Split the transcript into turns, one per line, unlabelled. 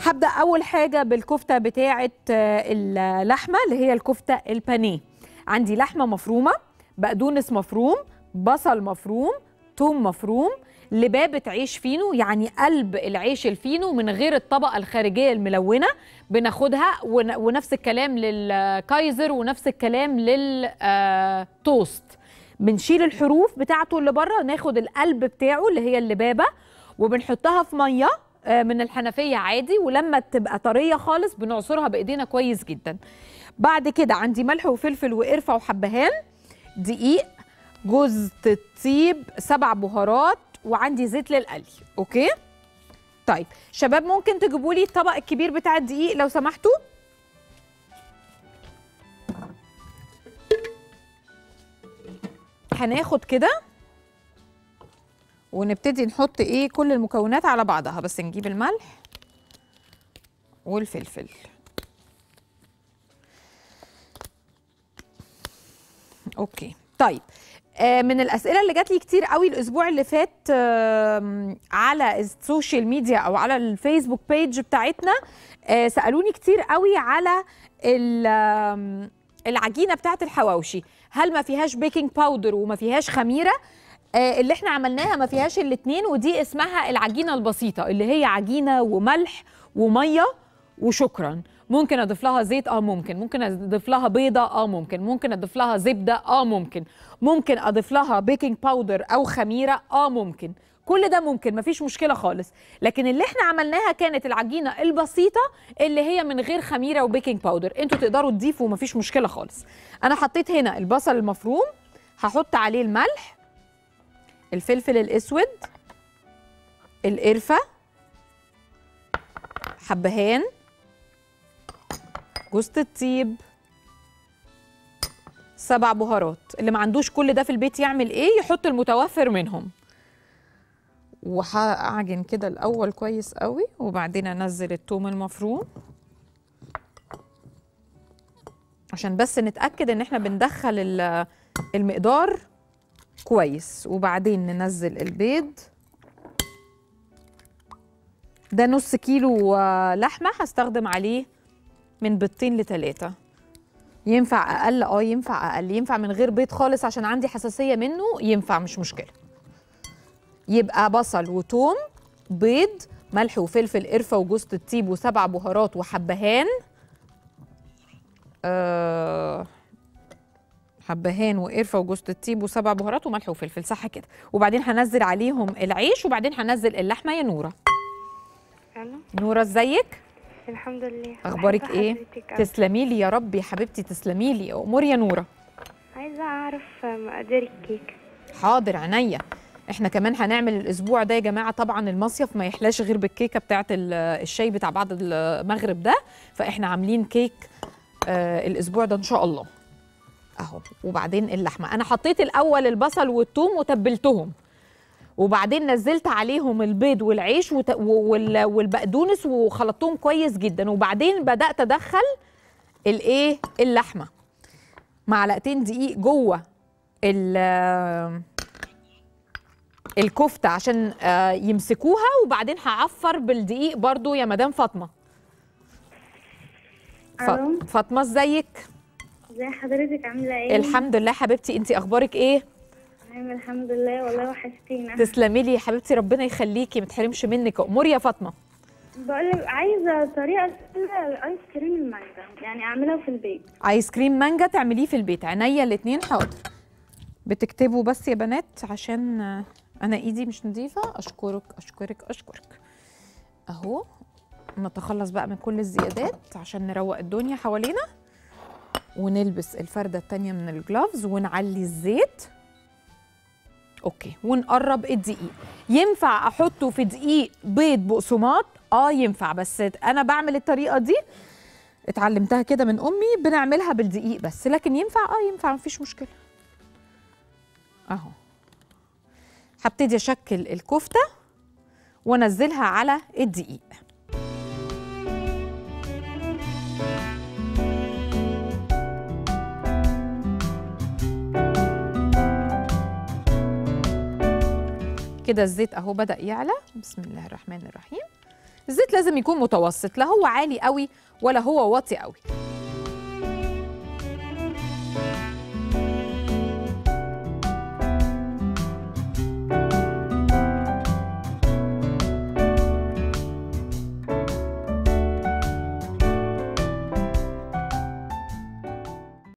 هبدا اول حاجه بالكفته بتاعه آه، اللحمه اللي هي الكفته البانيه عندي لحمه مفرومه بقدونس مفروم بصل مفروم توم مفروم لبابة عيش فينو يعني قلب العيش الفينو من غير الطبقة الخارجية الملونة بناخدها ون- ونفس الكلام للكايزر ونفس الكلام للتوست بنشيل الحروف بتاعته اللي بره ناخد القلب بتاعه اللي هي اللبابة وبنحطها في مية آه، من الحنفية عادي ولما تبقى طرية خالص بنعصرها بإيدينا كويس جدا بعد كده عندي ملح وفلفل وقرفة وحبهان دقيق جوز الطيب سبع بهارات وعندي زيت للقلي اوكي طيب شباب ممكن تجيبوا لي الطبق الكبير بتاع الدقيق لو سمحتوا هناخد كده ونبتدي نحط ايه كل المكونات على بعضها بس نجيب الملح والفلفل اوكي طيب آه، من الاسئله اللي جات لي كتير قوي الاسبوع اللي فات آم، على السوشيال ميديا او على الفيسبوك بيج بتاعتنا آه، سالوني كتير قوي على ال- آم، العجينه بتاعت الحواوشي هل ما فيهاش بيكنج باودر وما فيهاش خميره آه، اللي احنا عملناها ما فيهاش الاتنين ودي اسمها العجينه البسيطه اللي هي عجينه وملح وميه وشكرا ممكن اضيف لها زيت اه ممكن ممكن اضيف لها بيضه اه ممكن ممكن اضيف لها زبده اه ممكن ممكن اضيف لها بيكنج باودر او خميره اه ممكن كل ده ممكن مفيش مشكله خالص لكن اللي احنا عملناها كانت العجينه البسيطه اللي هي من غير خميره وبيكنج باودر انتوا تقدروا تضيفوا مفيش مشكله خالص انا حطيت هنا البصل المفروم هحط عليه الملح الفلفل الاسود القرفه حبهان جوز الطيب سبع بهارات اللي ما عندوش كل ده في البيت يعمل ايه يحط المتوفر منهم وهعجن كده الاول كويس قوي وبعدين انزل الثوم المفروم عشان بس نتاكد ان احنا بندخل ال- المقدار كويس وبعدين ننزل البيض ده نص كيلو آه، لحمه هستخدم عليه من بيضتين لتلاتة ينفع اقل اه ينفع اقل ينفع من غير بيض خالص عشان عندي حساسيه منه ينفع مش مشكله يبقى بصل وتوم بيض ملح وفلفل قرفه وجوز الطيب وسبع بهارات وحبهان أه حبهان وقرفه وجوز الطيب وسبع بهارات وملح وفلفل صح كده وبعدين هنزل عليهم العيش وبعدين هنزل اللحمه يا نوره
ألو
نوره ازيك
الحمد لله
اخبارك
بحب
ايه
حضرتك أوي.
تسلمي لي يا رب يا حبيبتي تسلمي لي امور يا نوره
عايزة أعرف مقادير الكيك
حاضر عينيا احنا كمان هنعمل الاسبوع ده يا جماعه طبعا المصيف ما يحلاش غير بالكيكه بتاعه ال- الشاي بتاع بعد المغرب ده فاحنا عاملين كيك آه الاسبوع ده ان شاء الله اهو وبعدين اللحمه انا حطيت الاول البصل والثوم وتبلتهم وبعدين نزلت عليهم البيض والعيش وت... وال... والبقدونس وخلطتهم كويس جدا وبعدين بدات ادخل الايه اللحمه معلقتين دقيق جوه ال الكفته عشان آه، يمسكوها وبعدين هعفر بالدقيق برضو يا مدام فاطمه ف-
ألو.
فاطمه ازيك
ازي حضرتك عاملة ايه؟
الحمد لله حبيبتي انت اخبارك ايه
تمام الحمد لله والله وحشتينا
تسلمي لي يا حبيبتي ربنا يخليكي ما تحرمش منك امور يا فاطمه
بقولك عايزة طريقة سهلة للآيس كريم المانجا يعني أعملها في البيت
ايس كريم مانجا تعمليه في البيت عينيا الاتنين حاضر بتكتبوا بس يا بنات عشان آه، انا ايدي مش نظيفه اشكرك اشكرك اشكرك اهو نتخلص بقى من كل الزيادات عشان نروق الدنيا حوالينا ونلبس الفردة التانية من الجلافز ونعلي الزيت اوكي ونقرب الدقيق ينفع احطه في دقيق بيض بقسماط اه ينفع بس انا بعمل الطريقة دي اتعلمتها كده من امي بنعملها بالدقيق بس لكن ينفع اه ينفع مفيش مشكله اهو هبتدي اشكل الكفته وانزلها على الدقيق كده الزيت اهو بدا يعلى بسم الله الرحمن الرحيم الزيت لازم يكون متوسط لا هو عالي قوي ولا هو واطي قوي